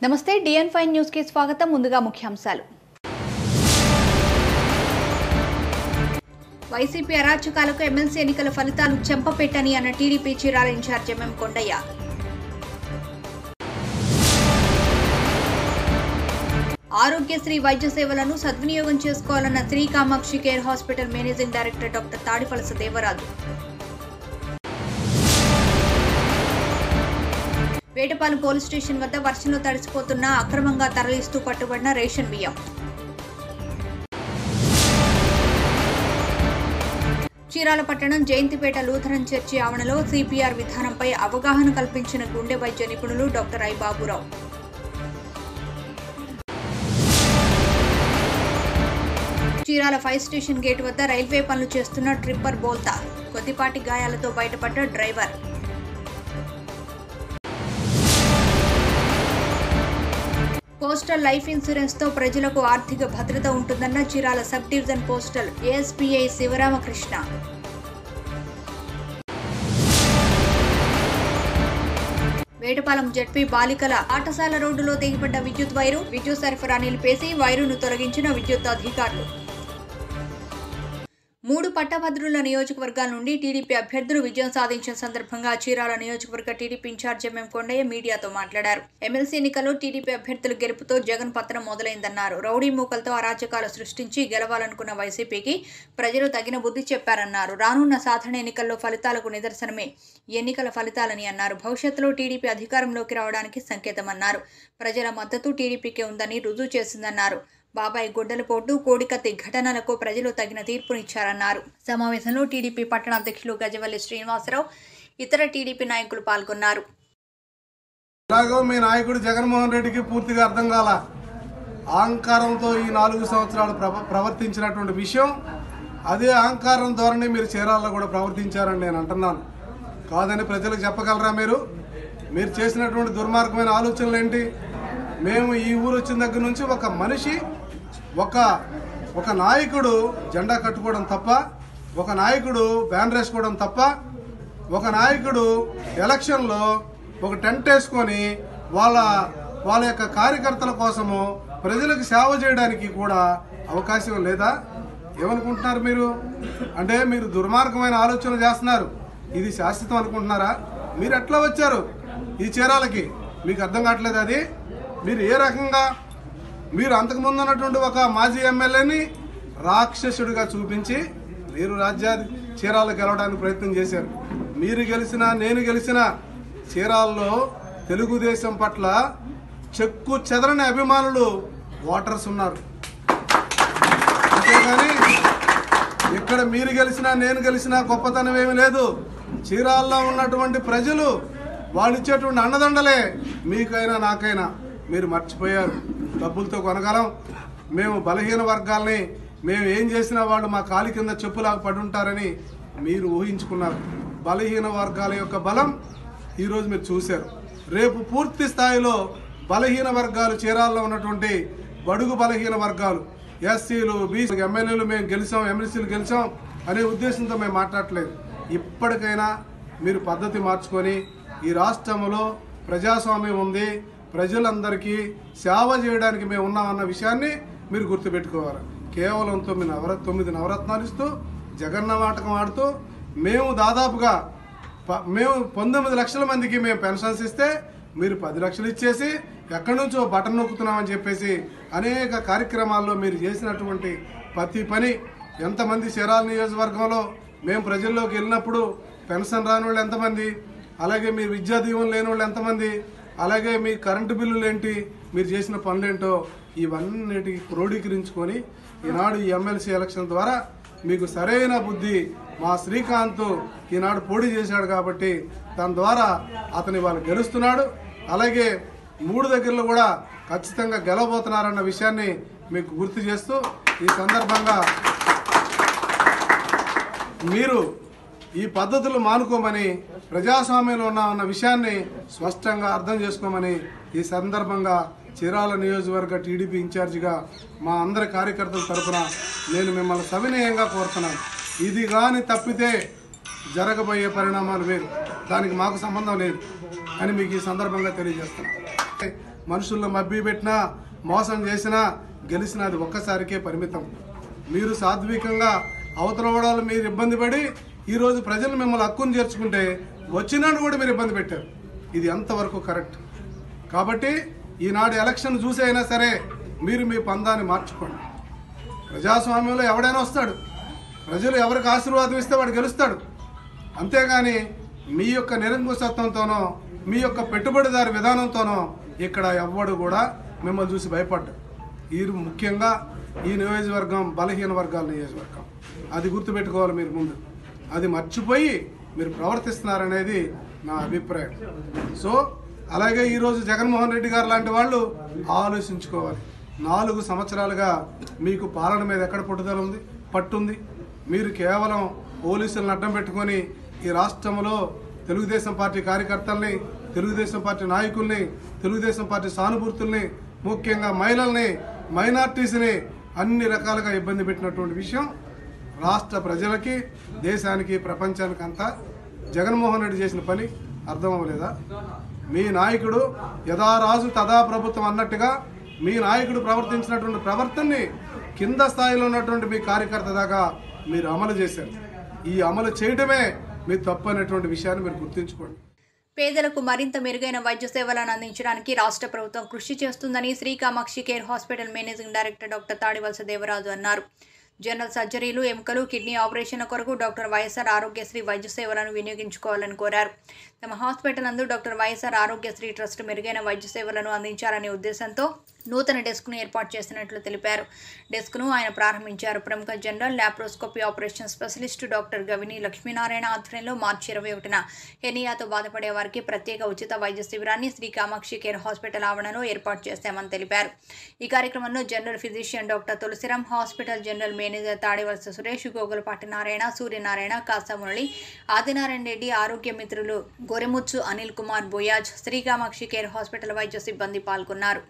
నమస్తే డిఎన్ five news కి స్వాగతం ముందుగా ముఖ్యాంశాలు వైసీపీ అరాచకాలకు ఎమ్మెల్సీ ఎన్నికల ఫలితాలు చెంపపెట్టని అన్న TDP Chirala incharge MM Kondaiah Aarogyasri వైద్య సేవలను సద్వినియోగం చేసుకోవాలన్న Shri Kamakshi care hospital managing director doctor Tadiphalasa Devaraju Vetapalem police station వద్ద వర్షంలో తడిసిపోతున్న అక్రమంగా తరలిస్తూ పట్టుబడిన రేషన్ బియ్యం చీరాల పట్టణం జయంతిపేట లూథరన్ చర్చి ఆవరణలో సిపిఆర్ విధానంపై అవగాహన కల్పించిన గుండె వైద్య నిపుణులు doctor I Baburao Chirala fire station gate వద్ద రైల్వే పనులు చేస్తున్న ట్రిప్పర్ బోల్తా కొద్దిపాటి గాయాలతో బయటపడ్డ డ్రైవర్ పోస్టల్ లైఫ్ ఇన్సూరెన్స్ తో ప్రజలకు ఆర్థిక భద్రత ఉంటుందన్న Chirala sub division postal ASPI Sivaramakrishna Vetapalem ZP బాలికల పాఠశాల రోడ్డులో తెగిపడ్డ విద్యుత్ వైరు విద్యుత్ సరఫరా నిలిపేసి వైరును తొలగించిన విద్యుత్ అధికారులు మూడు పట్టభద్రుల నియోజకవర్గాల నుండి టీడీపీ అభ్యర్థులు విజయం సాధించిన సందర్భంగా చీరాల నియోజకవర్గ టీడీపీ ఇన్ఛార్జ్ ఎంఎం కొండయ్య మీడియాతో మాట్లాడారు ఎమ్మెల్సీ ఎన్నికల్లో టీడీపీ అభ్యర్థుల గెలుపుతో జగన్ పత్రం మొదలైందన్నారు రౌడీ మూకలతో అరాచకాలు సృష్టించి గెలవాలనుకున్న వైసీపీకి ప్రజలు తగిన బుద్ధి చెప్పారన్నారు రానున్న సాధారణ ఎన్నికల్లో ఫలితాలకు నిదర్శనమే ఈ ఎన్నికల ఫలితాలని అన్నారు భవిష్యత్తులో టీడీపీ అధికారంలోకి రావడానికి సంకేతమన్నారు ప్రజల మద్దతు టీడీపీకే ఉందని రుజువు చేసిందన్నారు బాబాయ్ గుడ్డలపోటు కోడికత్తి ఘటనలకు ప్రజలు తగిన తీర్పునిచ్చారన్నారు సమావేశంలో టీడీపీ పట్టణ అధ్యక్షులు గజవల్లి శ్రీనివాసరావు ఇతర టీడీపీ నాయకులు పాల్గొన్నారు ఎలాగో మీ నాయకుడు జగన్మోహన్ రెడ్డికి పూర్తిగా అర్థం కాల అహంకారంతో ఈ నాలుగు సంవత్సరాలు ప్రవ ప్రవర్తించినటువంటి విషయం అదే అహంకారం ధోరణి మీరు చీరాల్లో కూడా ప్రవర్తించారని నేను అంటున్నాను కాదని ప్రజలకు చెప్పగలరా మీరు మీరు చేసినటువంటి దుర్మార్గమైన ఆలోచనలు ఏంటి మేము ఈ ఊరు వచ్చిన దగ్గర నుంచి ఒక మనిషి ఒక ఒక నాయకుడు జెండా కట్టుకోవడం తప్ప ఒక నాయకుడు బ్యానర్ వేసుకోవడం తప్ప ఒక నాయకుడు ఎలక్షన్లో ఒక టెంట్ వేసుకొని వాళ్ళ వాళ్ళ యొక్క కార్యకర్తల కోసము ప్రజలకు సేవ చేయడానికి కూడా అవకాశం లేదా ఏమనుకుంటున్నారు మీరు అంటే మీరు దుర్మార్గమైన ఆలోచన చేస్తున్నారు ఇది శాశ్వతం అనుకుంటున్నారా మీరు ఎట్లా వచ్చారు ఈ చీరాలకి మీకు అర్థం కావట్లేదు అది మీరు ఏ రకంగా మీరు అంతకుముందు ఉన్నటువంటి ఒక మాజీ ఎమ్మెల్యేని రాక్షసుడిగా చూపించి మీరు రాజ్యాధి చీరాలు గెలవడానికి ప్రయత్నం చేశారు మీరు గెలిచినా నేను గెలిచినా చీరాల్లో తెలుగుదేశం పట్ల చెక్కు చెదరని అభిమానులు ఓటర్స్ ఉన్నారు అంతేగాని ఇక్కడ మీరు గెలిచినా నేను గెలిచినా గొప్పతనం ఏమీ లేదు చీరాల్లో ఉన్నటువంటి ప్రజలు వాళ్ళు ఇచ్చేటువంటి అండదండలే మీకైనా నాకైనా మీరు మర్చిపోయారు డబ్బులతో కొనగలం మేము బలహీన వర్గాల్ని మేము ఏం చేసినా వాళ్ళు మా కాలి కింద చెప్పులాగా పడి ఉంటారని మీరు ఊహించుకున్నారు బలహీన వర్గాల యొక్క బలం ఈరోజు మీరు చూశారు రేపు పూర్తి స్థాయిలో బలహీన వర్గాలు చీరాల్లో ఉన్నటువంటి బడుగు బలహీన వర్గాలు ఎస్సీలు బీసీ ఎమ్మెల్యేలు మేము గెలిచాం ఎమ్మెల్సీలు గెలిచాం అనే ఉద్దేశంతో మేము మాట్లాడట్లేదు ఇప్పటికైనా మీరు పద్ధతి మార్చుకొని ఈ రాష్ట్రంలో ప్రజాస్వామ్యం ఉంది ప్రజలందరికీ సేవ చేయడానికి మేము ఉన్నామన్న విషయాన్ని మీరు గుర్తుపెట్టుకోవాలి కేవలం తొమ్మిది నవర తొమ్మిది నవరత్నాలు ఇస్తూ జగన్న నాటకం ఆడుతూ మేము దాదాపుగా ప- మేము పంతొమ్మిది లక్షల మందికి మేము పెన్షన్స్ ఇస్తే మీరు పది లక్షలు ఇచ్చేసి ఎక్కడి నుంచో బటన్ నొక్కుతున్నామని చెప్పేసి అనేక కార్యక్రమాల్లో మీరు చేసినటువంటి ప్రతి పని ఎంతమంది చీరాల నియోజకవర్గంలో మేము ప్రజల్లోకి వెళ్ళినప్పుడు పెన్షన్ రాని వాళ్ళు ఎంతమంది అలాగే మీ విద్యా దీవెన లేని వాళ్ళు ఎంతమంది అలాగే మీ కరెంటు బిల్లులు ఏంటి మీరు చేసిన పనులేంటో ఇవన్నిటికి క్రోడీకరించుకొని ఈనాడు ఈ ఎమ్మెల్సీ ఎలక్షన్ ద్వారా మీకు సరైన బుద్ధి మా శ్రీకాంత్ ఈనాడు పోటీ చేశాడు కాబట్టి దాని ద్వారా అతని వాళ్ళు గెలుస్తున్నాడు అలాగే మూడు దగ్గరలో కూడా ఖచ్చితంగా గెలవబోతున్నారన్న విషయాన్ని మీకు గుర్తు చేస్తూ ఈ సందర్భంగా మీరు ఈ పద్ధతులు మానుకోమని ప్రజాస్వామ్యంలో ఉన్నామన్న విషయాన్ని స్పష్టంగా అర్థం చేసుకోమని ఈ సందర్భంగా చీరాల నియోజకవర్గ టీడీపీ ఇన్ఛార్జిగా మా అందరి కార్యకర్తల తరఫున నేను మిమ్మల్ని సవినయంగా కోరుతున్నాను ఇది కానీ తప్పితే జరగబోయే పరిణామాలు వేరు దానికి మాకు సంబంధం లేదు అని మీకు ఈ సందర్భంగా తెలియజేస్తున్నాను మనుషులను మబ్బి పెట్టినా మోసం చేసినా గెలిచినా అది ఒక్కసారికే పరిమితం మీరు సాత్వికంగా అవతల వాళ్ళు మీరు ఇబ్బంది పడి ఈరోజు ప్రజలు మిమ్మల్ని హక్కును చేర్చుకుంటే వచ్చినాడు కూడా మీరు ఇబ్బంది పెట్టారు ఇది ఎంతవరకు కరెక్ట్ కాబట్టి ఈనాడు ఎలక్షన్ చూసి అయినా సరే మీరు మీ పందాన్ని మార్చుకోండి ప్రజాస్వామ్యంలో ఎవడైనా వస్తాడు ప్రజలు ఎవరికి ఆశీర్వాదం ఇస్తే వాడు గెలుస్తాడు అంతేగాని మీ యొక్క నిరంకుశత్వంతోనో మీ యొక్క పెట్టుబడిదారి విధానంతోనో ఇక్కడ ఎవ్వడు కూడా మిమ్మల్ని చూసి భయపడ్డాడు ఈ ముఖ్యంగా ఈ నియోజకవర్గం బలహీన వర్గాల నియోజకవర్గం అది గుర్తుపెట్టుకోవాలి మీరు ముందు అది మర్చిపోయి మీరు ప్రవర్తిస్తున్నారనేది నా అభిప్రాయం సో అలాగే ఈరోజు జగన్మోహన్ రెడ్డి గారు లాంటి వాళ్ళు ఆలోచించుకోవాలి నాలుగు సంవత్సరాలుగా మీకు పాలన మీద ఎక్కడ పట్టుదల ఉంది పట్టుంది మీరు కేవలం పోలీసులను అడ్డం పెట్టుకొని ఈ రాష్ట్రంలో తెలుగుదేశం పార్టీ కార్యకర్తల్ని తెలుగుదేశం పార్టీ నాయకుల్ని తెలుగుదేశం పార్టీ సానుభూతుల్ని ముఖ్యంగా మహిళల్ని మైనార్టీస్ని అన్ని రకాలుగా ఇబ్బంది పెట్టినటువంటి విషయం రాష్ట్ర ప్రజలకి దేశానికి ప్రపంచానికి అంతా జగన్మోహన్ రెడ్డి చేసిన పని అర్థం అవ్వలేదా మీ నాయకుడు యథా రాజు తదా ప్రభుత్వం అన్నట్టుగా మీ నాయకుడు ప్రవర్తించినటువంటి ప్రవర్తనని కింద స్థాయిలో ఉన్నటువంటి మీ కార్యకర్త దాకా మీరు అమలు చేశారు ఈ అమలు చేయడమే మీ తప్పు అనేటువంటి విషయాన్ని మీరు గుర్తుంచుకోండి పేదలకు మరింత మెరుగైన వైద్య సేవలను అందించడానికి రాష్ట్ర ప్రభుత్వం కృషి చేస్తుందని Sri Kamakshi care hospital managing director doctor Tadivalasa Devaraju అన్నారు జనరల్ సర్జరీలు ఎముకలు కిడ్నీ ఆపరేషన్ల కొరకు డాక్టర్ వైఎస్ఆర్ ఆరోగ్యశ్రీ వైద్య సేవలను వినియోగించుకోవాలని కోరారు తమ హాస్పిటల్ నందు డాక్టర్ వైఎస్ఆర్ ఆరోగ్యశ్రీ ట్రస్ట్ మెరుగైన వైద్య సేవలను అందించాలనే ఉద్దేశంతో నూతన డెస్క్ను ఏర్పాటు చేసినట్లు తెలిపారు డెస్క్ను ఆయన ప్రారంభించారు ప్రముఖ general laparoscopy operation specialist doctor Gavini Lakshminarayana ఆధ్వర్యంలో మార్చి ఇరవై ఒకటిన హెనియాతో బాధపడే వారికి ప్రత్యేక ఉచిత వైద్య శిబిరాన్ని శ్రీ కామాక్షి కేర్ హాస్పిటల్ ఆవరణలో ఏర్పాటు చేశామని తెలిపారు ఈ కార్యక్రమంలో general physician doctor Tulasiram hospital general manager Tadivalasa Suresh Gogulapati Narayana Suryanarayana Kasamurali Adinarayana Reddy ఆరోగ్య మిత్రులు గొరెముచ్చు అనిల్ కుమార్ బొయాజ్ శ్రీ కామాక్షి కేర్ హాస్పిటల్ వైద్య సిబ్బంది పాల్గొన్నారు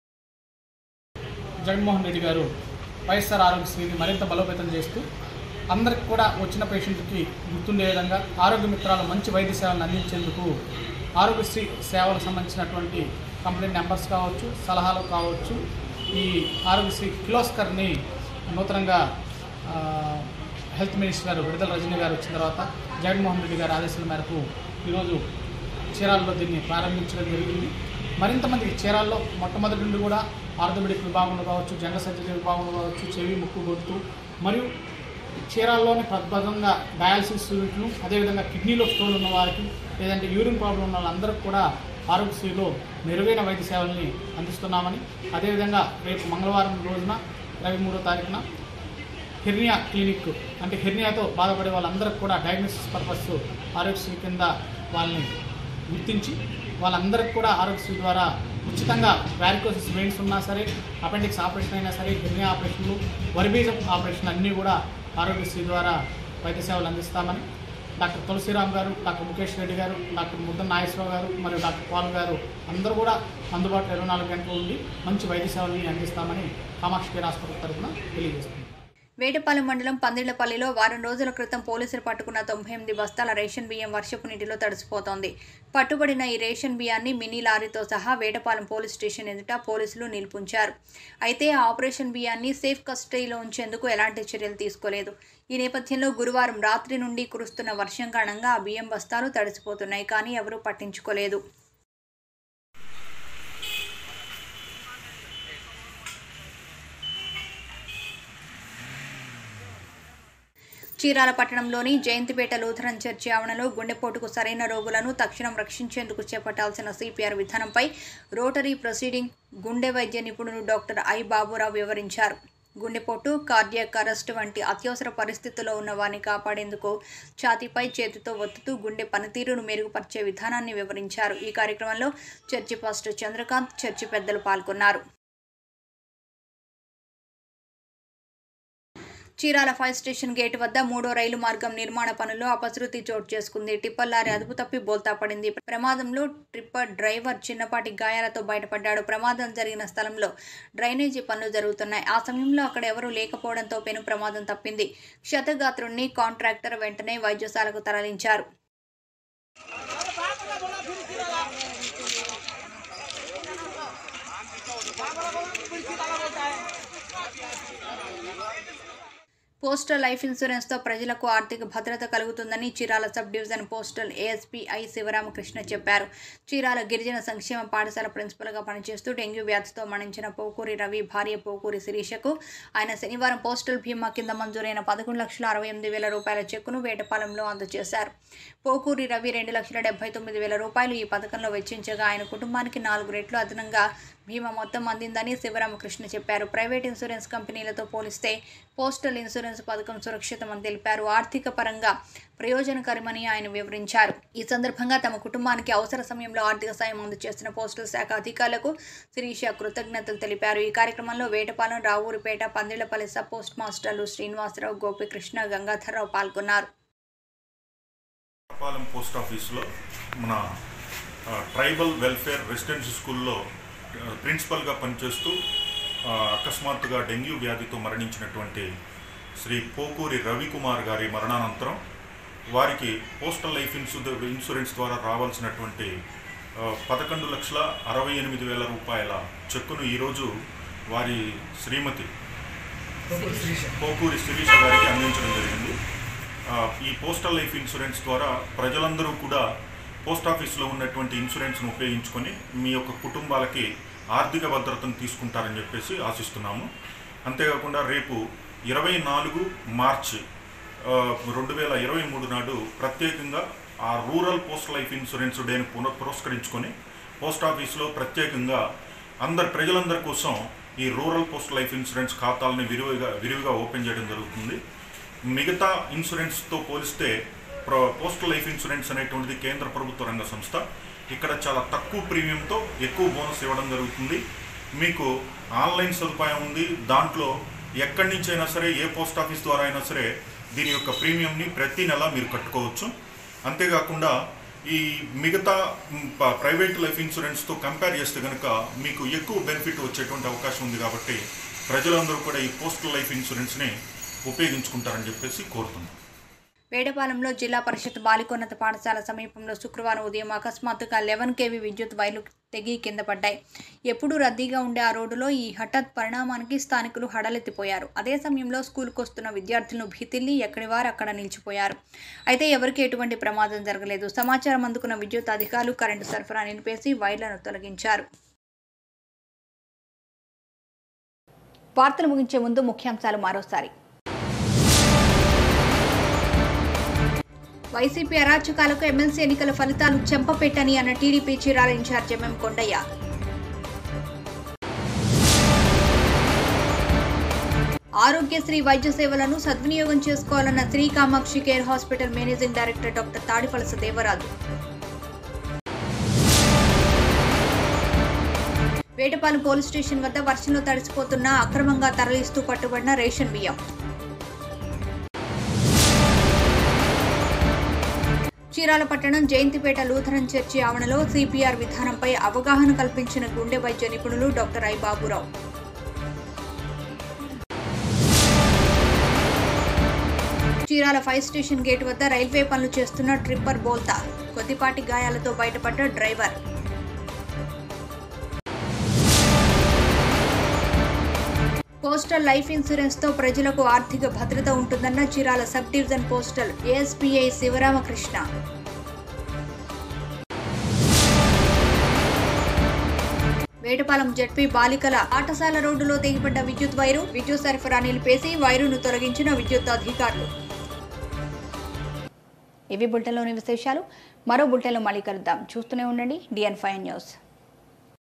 జగన్మోహన్ రెడ్డి గారు వైఎస్ఆర్ ఆరోగ్యశ్రీని మరింత బలోపేతం చేస్తూ అందరికి కూడా వచ్చిన పేషెంట్కి గుర్తుండే విధంగా ఆరోగ్య మిత్రాలు మంచి వైద్య సేవలను అందించేందుకు ఆరోగ్యశ్రీ సేవలకు సంబంధించినటువంటి కంప్లైంట్ నెంబర్స్ కావచ్చు సలహాలు కావచ్చు ఈ ఆరోగ్యశ్రీ కిలోస్కర్ని నూతనంగా ఆ, హెల్త్ మినిస్టర్ గారు విడుదల రజనీ గారు వచ్చిన తర్వాత జగన్మోహన్ రెడ్డి గారి ఆదేశాల మేరకు ఈరోజు చీరాల్లో దీన్ని ప్రారంభించడం జరిగింది మరింత మందికి చీరాల్లో మొట్టమొదటి నుండి కూడా ఆర్థోపెడిక్ విభాగంలో కావచ్చు జనరల్ సర్జరీ విభాగంలో కావచ్చు చెవి ముక్కు గొంతు మరియు చీరాల్లోని ప్రధానంగా డయాలసిస్ యూనిట్లు అదేవిధంగా కిడ్నీలో స్టోన్ ఉన్న వారికి లేదంటే యూరిన్ ప్రాబ్లం ఉన్న వాళ్ళందరికీ కూడా ఆరోగ్యశ్రీలో మెరుగైన వైద్య సేవల్ని అందిస్తున్నామని అదేవిధంగా రేపు మంగళవారం రోజున ఇరవై మూడో తారీఖున హెర్నియా క్లినిక్ అంటే హెర్నియాతో బాధపడే వాళ్ళందరికీ కూడా డయాగ్నోసిస్ పర్పస్ ఆరోగ్యశ్రీ కింద వాళ్ళని గుర్తించి వాళ్ళందరికీ కూడా ఆరోగ్యశ్రీ ద్వారా ఉచితంగా వ్యారికోసిస్ వెయిన్స్ ఉన్నా సరే అపెండిక్స్ ఆపరేషన్ అయినా సరే హెర్నియా ఆపరేషన్లు వరిబీజం ఆపరేషన్ అన్నీ కూడా ఆరోగ్యశ్రీ ద్వారా వైద్య సేవలు అందిస్తామని డాక్టర్ తులసిరామ్ గారు డాక్టర్ ముఖేష్ రెడ్డి గారు డాక్టర్ ముద్ద నాగేశ్వరరావు గారు మరియు డాక్టర్ పాల్ గారు అందరూ కూడా అందుబాటులో ఇరవై నాలుగు గంటలు ఉండి మంచి వైద్య సేవల్ని అందిస్తామని కామాక్షి కేర్ ఆసుపత్రి తరఫున తెలియజేస్తుంది వేటపాలెం మండలం పందిళ్లపల్లిలో వారం రోజుల క్రితం పోలీసులు పట్టుకున్న తొంభై ఎనిమిది బస్తాల రేషన్ బియ్యం వర్షపు నీటిలో తడిసిపోతోంది పట్టుబడిన ఈ రేషన్ బియ్యాన్ని మినీ లారీతో సహా వేటపాలెం పోలీస్ స్టేషన్ ఎదుట పోలీసులు నిలిపుంచారు అయితే ఆ ఆపరేషన్ బియ్యాన్ని సేఫ్ కస్టడీలో ఉంచేందుకు ఎలాంటి చర్యలు తీసుకోలేదు ఈ నేపథ్యంలో గురువారం రాత్రి నుండి కురుస్తున్న వర్షం కారణంగా ఆ బియ్యం బస్తాలు తడిసిపోతున్నాయి కానీ ఎవరూ పట్టించుకోలేదు చీరాల పట్టణంలోని జయంతిపేట లూథరన్ చర్చి ఆవరణలో గుండెపోటుకు సరైన రోగులను తక్షణం రక్షించేందుకు చేపట్టాల్సిన సిపిఆర్ విధానంపై రోటరీ ప్రొసీడింగ్ గుండె వైద్య నిపుణులు డాక్టర్ ఐ బాబురావు వివరించారు గుండెపోటు కార్డియాక్ అరెస్ట్ వంటి అత్యవసర పరిస్థితుల్లో ఉన్న వారిని కాపాడేందుకు ఛాతీపై చేతితో ఒత్తుతూ గుండె పనితీరును మెరుగుపరిచే విధానాన్ని వివరించారు ఈ కార్యక్రమంలో చర్చి పాస్టర్ చంద్రకాంత్ చర్చి పెద్దలు పాల్గొన్నారు చీరాల ఫైర్ స్టేషన్ గేట్ వద్ద మూడో రైలు మార్గం నిర్మాణ పనుల్లో అపశృతి చోటు చేసుకుంది టిప్పర్ లారీ అదుపు తప్పి బోల్తా పడింది ప్రమాదంలో ట్రిప్పర్ డ్రైవర్ చిన్నపాటి గాయాలతో బయటపడ్డాడు ప్రమాదం జరిగిన స్థలంలో డ్రైనేజీ పనులు జరుగుతున్నాయి ఆ సమయంలో అక్కడ ఎవరూ లేకపోవడంతో పెను ప్రమాదం తప్పింది క్షతగాత్రుణ్ణి కాంట్రాక్టర్ వెంటనే వైద్యశాలకు తరలించారు పోస్టల్ లైఫ్ ఇన్సూరెన్స్ తో ప్రజలకు ఆర్థిక భద్రత కలుగుతుందని Chirala sub division postal ASP I Sivaramakrishna చెప్పారు చీరాల గిరిజన సంక్షేమ పాఠశాల ప్రిన్సిపల్ గా పనిచేస్తూ డెంగ్యూ వ్యాధితో మరణించిన పోకూరి రవి భార్య పోకూరి శిరీషకు ఆయన శనివారం పోస్టల్ బీమా కింద మంజూరైన పదకొండు లక్షల అరవై ఎనిమిది వేల రూపాయల చెక్కును వేటపాలెంలో అందజేశారు పోకూరి రవి రెండు లక్షల డెబ్బై తొమ్మిది వేల రూపాయలు ఈ పథకంలో వెచ్చించగా ఆయన కుటుంబానికి నాలుగు రెట్లు అదనంగా బీమా మొత్తం అందిందని శివరామకృష్ణ చెప్పారు ప్రైవేట్ ఇన్సూరెన్స్ కంపెనీలతో పోలిస్తే పోస్టల్ ఇన్సూరెన్స్ పథకం సురక్షితమని తెలిపారు ఆర్థిక పరంగా ప్రయోజనకరమని ఆయన వివరించారు ఈ సందర్భంగా తమ కుటుంబానికి అవసర సమయంలో ఆర్థిక సాయం అందజేస్తున్న పోస్టల్ శాఖ అధికారులకు శిరీష కృతజ్ఞతలు తెలిపారు ఈ కార్యక్రమంలో వేటపాలెం రావూరిపేట పందిళ్లపల్లి సబ్ పోస్ట్ మాస్టర్లు శ్రీనివాసరావు గోపికృష్ణ గంగాధర్రావు పాల్గొన్నారు పాలెం పోస్ట్ ఆఫీస్లో మన ఆ, ట్రైబల్ వెల్ఫేర్ రెసిడెన్షియల్ స్కూల్లో ఆ, ప్రిన్సిపల్గా పనిచేస్తూ ఆ, అకస్మాత్తుగా డెంగ్యూ వ్యాధితో మరణించినటువంటి శ్రీ పోకూరి రవికుమార్ గారి మరణానంతరం వారికి పోస్టల్ లైఫ్ ఇన్సూ ఇన్సూరెన్స్ ద్వారా రావాల్సినటువంటి ఆ, పదకొండు లక్షల అరవై ఎనిమిది వేల రూపాయల చెక్కును ఈరోజు వారి శ్రీమతి పోకూరి శిరీష గారికి అందించడం జరిగింది ఆ, ఈ పోస్టల్ లైఫ్ ఇన్సూరెన్స్ ద్వారా ప్రజలందరూ కూడా పోస్ట్ ఆఫీస్లో ఉన్నటువంటి ఇన్సూరెన్స్ను ఉపయోగించుకొని మీ యొక్క కుటుంబాలకి ఆర్థిక భద్రతను తీసుకుంటారని చెప్పేసి ఆశిస్తున్నాము అంతేకాకుండా రేపు ఇరవై నాలుగు మార్చి రెండు వేల ఇరవై మూడు నాడు ప్రత్యేకంగా ఆ రూరల్ పోస్ట్ లైఫ్ ఇన్సూరెన్స్ డేని పునః పురస్కరించుకొని పోస్ట్ ఆఫీస్లో ప్రత్యేకంగా అందరి ప్రజలందరి కోసం ఈ రూరల్ పోస్ట్ లైఫ్ ఇన్సూరెన్స్ ఖాతాలని విరివిగా విరివిగా ఓపెన్ చేయడం జరుగుతుంది మిగతా ఇన్సూరెన్స్తో పోలిస్తే ప్రో పోస్టల్ లైఫ్ ఇన్సూరెన్స్ అనేటువంటిది కేంద్ర ప్రభుత్వ రంగ సంస్థ ఇక్కడ చాలా తక్కువ ప్రీమియంతో ఎక్కువ బోనస్ ఇవ్వడం జరుగుతుంది మీకు ఆన్లైన్ సదుపాయం ఉంది దాంట్లో ఎక్కడి నుంచి అయినా సరే ఏ పోస్ట్ ఆఫీస్ ద్వారా అయినా సరే దీని యొక్క ప్రీమియంని ప్రతి నెల మీరు కట్టుకోవచ్చు అంతేకాకుండా ఈ మిగతా మ్, ప- ప్రైవేట్ లైఫ్ ఇన్సూరెన్స్తో కంపేర్ చేస్తే కనుక మీకు ఎక్కువ బెనిఫిట్ వచ్చేటువంటి అవకాశం ఉంది కాబట్టి ప్రజలందరూ కూడా ఈ పోస్టల్ లైఫ్ ఇన్సూరెన్స్ని ఉపయోగించుకుంటారని చెప్పేసి కోరుతున్నాం వేడపాలెంలో జిల్లా పరిషత్ బాలికోన్నత పాఠశాల సమీపంలో శుక్రవారం ఉదయం అకస్మాత్తుగా లెవెన్ కేవీ విద్యుత్ వైర్లు తెగి కింద పడ్డాయి ఎప్పుడూ రద్దీగా ఉండే ఆ రోడ్డులో ఈ హఠాత్ పరిణామానికి స్థానికులు హడలెత్తిపోయారు అదే సమయంలో స్కూల్కు వస్తున్న విద్యార్థులను భీతిల్లి ఎక్కడి వారు అక్కడ నిలిచిపోయారు అయితే ఎవరికీ ఎటువంటి ప్రమాదం జరగలేదు సమాచారం అందుకున్న విద్యుత్ అధికారులు కరెంటు సరఫరా నిలిపేసి వైర్లను తొలగించారు వార్తలు ముగించే ముందు ముఖ్యాంశాలు మరోసారి వైసీపీ అరాచకాలకు ఎమ్మెల్సీ ఎన్నికల ఫలితాలు చెంపపెట్టని అన్న TDP Chirala incharge MM Kondaiah Aarogyasri వైద్య సేవలను సద్వినియోగం చేసుకోవాలన్న Shri Kamakshi care hospital managing director doctor Tadipalasa Devaraju Vetapalem police station వద్ద వర్షంలో తడిసిపోతున్న అక్రమంగా తరలిస్తూ పట్టుబడిన రేషన్ బియ్యం చీరాల పట్టణం జయంతిపేట లూథరన్ చర్చి ఆవరణలో సిపిఆర్ విధానంపై అవగాహన కల్పించిన గుండె వైద్య నిపుణులు doctor I Baburao Chirala fire station gate వద్ద రైల్వే పనులు చేస్తున్న ట్రిప్పర్ బోల్తా కొద్దిపాటి గాయాలతో బయటపడ్డ డ్రైవర్ పోస్టల్ లైఫ్ ఇన్సూరెన్స్ తో ప్రజలకు ఆర్థిక భద్రత ఉంటుందన్న Chirala sub division postal ASPI Sivaramakrishna Vetapalem ZP బాలికల పాఠశాల రోడ్డులో తెగిపడ్డ విద్యుత్ వైరు విద్యుత్ సరఫరా నిలిపేసి వైరును తొలగించిన విద్యుత్ అధికారులు ఇవి బులెటిన్లోని విశేషాలు మరో బులెటిన్లో మళ్ళీ కలుద్దాం చూస్తూనే ఉండండి డిఎన్ ఫైవ్ న్యూస్